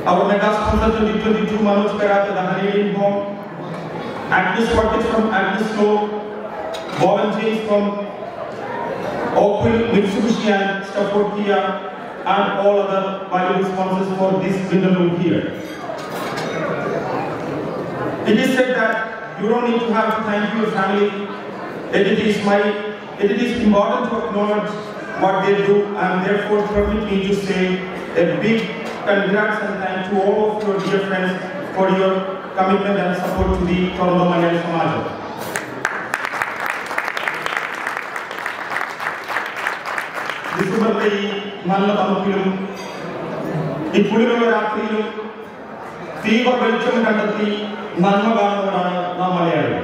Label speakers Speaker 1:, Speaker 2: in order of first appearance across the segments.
Speaker 1: Our mega sponsor 2022 Manoj Karat, the Hungarian home. Agnes Curtis from Agnes Law. Bob and James from Oakville, Mitsubishi and Stafford Kia and all other valuable sponsors for this winter room here. It is said that you don't need to have to thank your family. It is my, it is important to acknowledge what they do and therefore permit me to say a big congrats and thank to all of your dear friends for your commitment and support to the Toronto Malayali Samaj. ഡിസംബറിലെ ഈ നല്ല തണുപ്പിലും ഈ കുളിരുള്ള രാത്രിയിലും തീവ്ര വെളിച്ചം കണ്ടെത്തി നന്മ കാണുന്നവരാണ് നാം മലയാളികൾ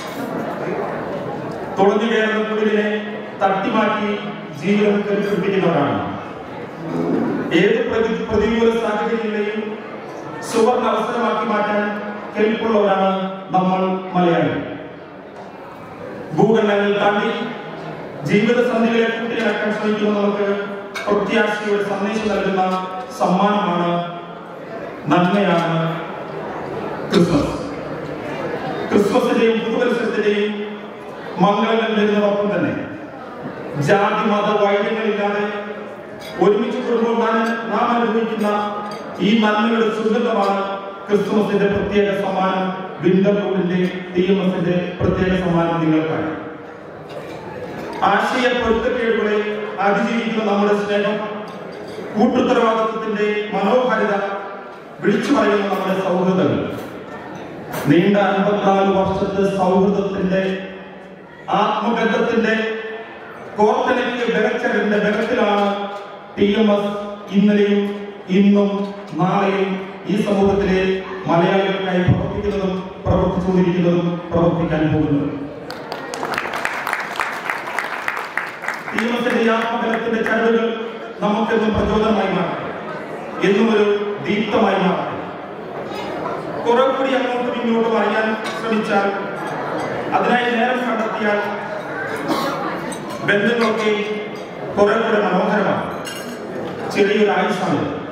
Speaker 1: തുളഞ്ഞു കയറുന്ന കുളിരിനെ തട്ടിമാറ്റി ജീവിതം കരുപ്പിടിപ്പിക്കുന്നവരാണ് ഏത് പ്രതി പ്രതികൂല സാഹചര്യങ്ങളെയും സുവർണ അവസരമാക്കി മാറ്റാൻ കെൽപ്പുള്ളവരാണ് നമ്മൾ മലയാളികൾ ഭൂഖണ്ഡങ്ങൾ താണ്ടി ജീവിത സന്ധികളെ കൂട്ടിയിണക്കാൻ ശ്രമിക്കുന്ന നമുക്ക് പ്രത്യാശയുടെ സന്ദേശം നൽകുന്ന സമ്മാനമാണ് നന്മയാണ് ക്രിസ്മസ് ക്രിസ്മസിന്റെയും പുതുവത്സരത്തിന്റെയും മംഗളങ്ങൾ വരുന്നതോടൊപ്പം തന്നെ ജാതി മത വൈദ്യങ്ങളില്ലാതെ ഒരുമിച്ച് കുടുംബം നാം അനുഭവിക്കുന്ന ഈ നന്മയുടെ സുഗന്ധമാണ് ക്രിസ്തുമസിന്റെ പ്രത്യേക സമ്മാനം വിന്റർ റോഡിന്റെ തീമസിന്റെ പ്രത്യേക സമ്മാനം നിങ്ങൾക്കാണ് ആശയ പൊരുത്തക്കേടുകളെ അതിജീവിക്കുന്ന നമ്മുടെ സ്നേഹം കൂട്ടുത്തരവാദിത്വത്തിന്റെ മനോഹാരിത വിളിച്ചു പറയുന്ന നമ്മുടെ സൗഹൃദങ്ങൾ നീണ്ട അൻപത്തിനാല് വർഷത്തെ സൗഹൃദത്തിന്റെ ആത്മബന്ധത്തിന്റെ കോർത്തനയ്ക്ക് ബലച്ചതിന്റെ ബലത്തിലാണ് ടി എം എസ് ഇന്നലെയും ഇന്നും നാളെയും ഈ സമൂഹത്തിലെ മലയാളികൾക്കായി പ്രവർത്തിക്കുന്നതും പ്രവർത്തിച്ചുകൊണ്ടിരിക്കുന്നതും പ്രവർത്തിക്കാൻ പോകുന്നതും ദൈവത്തിന്റെ ആത്മബലത്തിന്റെ ചരടുകൾ നമുക്കെന്നും പ്രചോദനമായി മാറട്ടെ എന്നും ഒരു ദീപ്തമായി മാറട്ടെ കുറെ കൂടി അങ്ങോട്ടും ഇങ്ങോട്ടും അറിയാൻ ശ്രമിച്ചാൽ അതിനായി നേരം കണ്ടെത്തിയാൽ ബന്ധങ്ങളൊക്കെ കുറെ കൂടെ മനോഹരമാണ് ചെറിയൊരു ആയുഷാണ്